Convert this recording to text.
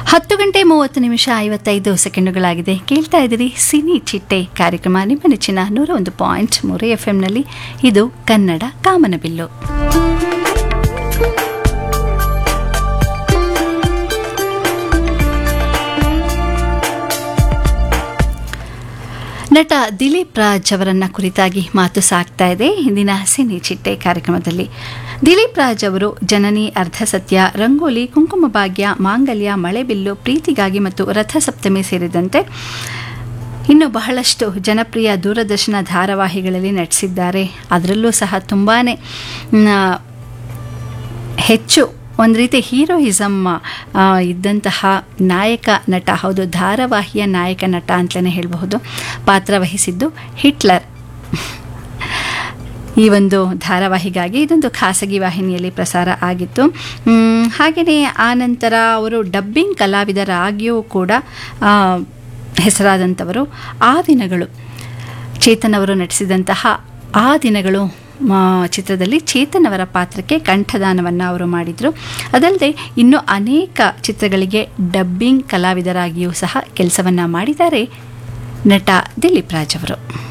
ಹತ್ತು ಗಂಟೆ ಮೂವತ್ತು ನಿಮಿಷ ಐವತ್ತೈದು ಸೆಕೆಂಡುಗಳಾಗಿದೆ ಕೇಳ್ತಾ ಇದ್ದೀರಿ ಸಿನಿ ಚಿಟ್ಟೆ ಕಾರ್ಯಕ್ರಮ ನಿಮ್ಮ ನೆಚ್ಚಿನ ನೂರ ಒಂದು ಪಾಯಿಂಟ್ ಮೂರು ಎಫ್ ಎಂನಲ್ಲಿ ಇದು ಕನ್ನಡ ಕಾಮನಬಿಲ್ಲು ನಟ ದಿಲೀಪ್ ರಾಜ್ ಅವರನ್ನ ಕುರಿತಾಗಿ ಮಾತು ಸಾಕ್ತಾ ಇದೆ ಇಂದಿನ ಸಿನಿ ಚಿಟ್ಟೆ ಕಾರ್ಯಕ್ರಮದಲ್ಲಿ ದಿಲೀಪ್ ರಾಜ್ ಅವರು ಜನನಿ ಅರ್ಧಸತ್ಯ ರಂಗೋಲಿ ಕುಂಕುಮ ಭಾಗ್ಯ ಮಾಂಗಲ್ಯ ಮಳೆಬಿಲ್ಲು ಪ್ರೀತಿಗಾಗಿ ಮತ್ತು ರಥಸಪ್ತಮಿ ಸೇರಿದಂತೆ ಇನ್ನು ಬಹಳಷ್ಟು ಜನಪ್ರಿಯ ದೂರದರ್ಶನ ಧಾರಾವಾಹಿಗಳಲ್ಲಿ ನಟಿಸಿದ್ದಾರೆ ಅದರಲ್ಲೂ ಸಹ ತುಂಬಾ ಹೆಚ್ಚು ಒಂದು ರೀತಿ ಹೀರೋಯಿಸಮ್ ಇದ್ದಂತಹ ನಾಯಕ ನಟ ಹೌದು ಧಾರಾವಾಹಿಯ ನಾಯಕ ನಟ ಅಂತಲೇ ಹೇಳಬಹುದು ಪಾತ್ರ ವಹಿಸಿದ್ದು ಹಿಟ್ಲರ್ ಈ ಒಂದು ಧಾರಾವಾಹಿಗಾಗಿ ಇದೊಂದು ಖಾಸಗಿ ವಾಹಿನಿಯಲ್ಲಿ ಪ್ರಸಾರ ಆಗಿತ್ತು ಹಾಗೆಯೇ ಆ ನಂತರ ಅವರು ಡಬ್ಬಿಂಗ್ ಕಲಾವಿದರಾಗಿಯೂ ಕೂಡ ಹೆಸರಾದಂಥವರು ಆ ದಿನಗಳು ಚೇತನ್ ಅವರು ನಟಿಸಿದಂತಹ ಆ ದಿನಗಳು ಚಿತ್ರದಲ್ಲಿ ಚೇತನ್ ಅವರ ಪಾತ್ರಕ್ಕೆ ಕಂಠದಾನವನ್ನು ಅವರು ಮಾಡಿದರು ಅದಲ್ಲದೆ ಇನ್ನು ಅನೇಕ ಚಿತ್ರಗಳಿಗೆ ಡಬ್ಬಿಂಗ್ ಕಲಾವಿದರಾಗಿಯೂ ಸಹ ಕೆಲಸವನ್ನು ಮಾಡಿದ್ದಾರೆ ನಟ ದಿಲೀಪ್ ರಾಜ್ ಅವರು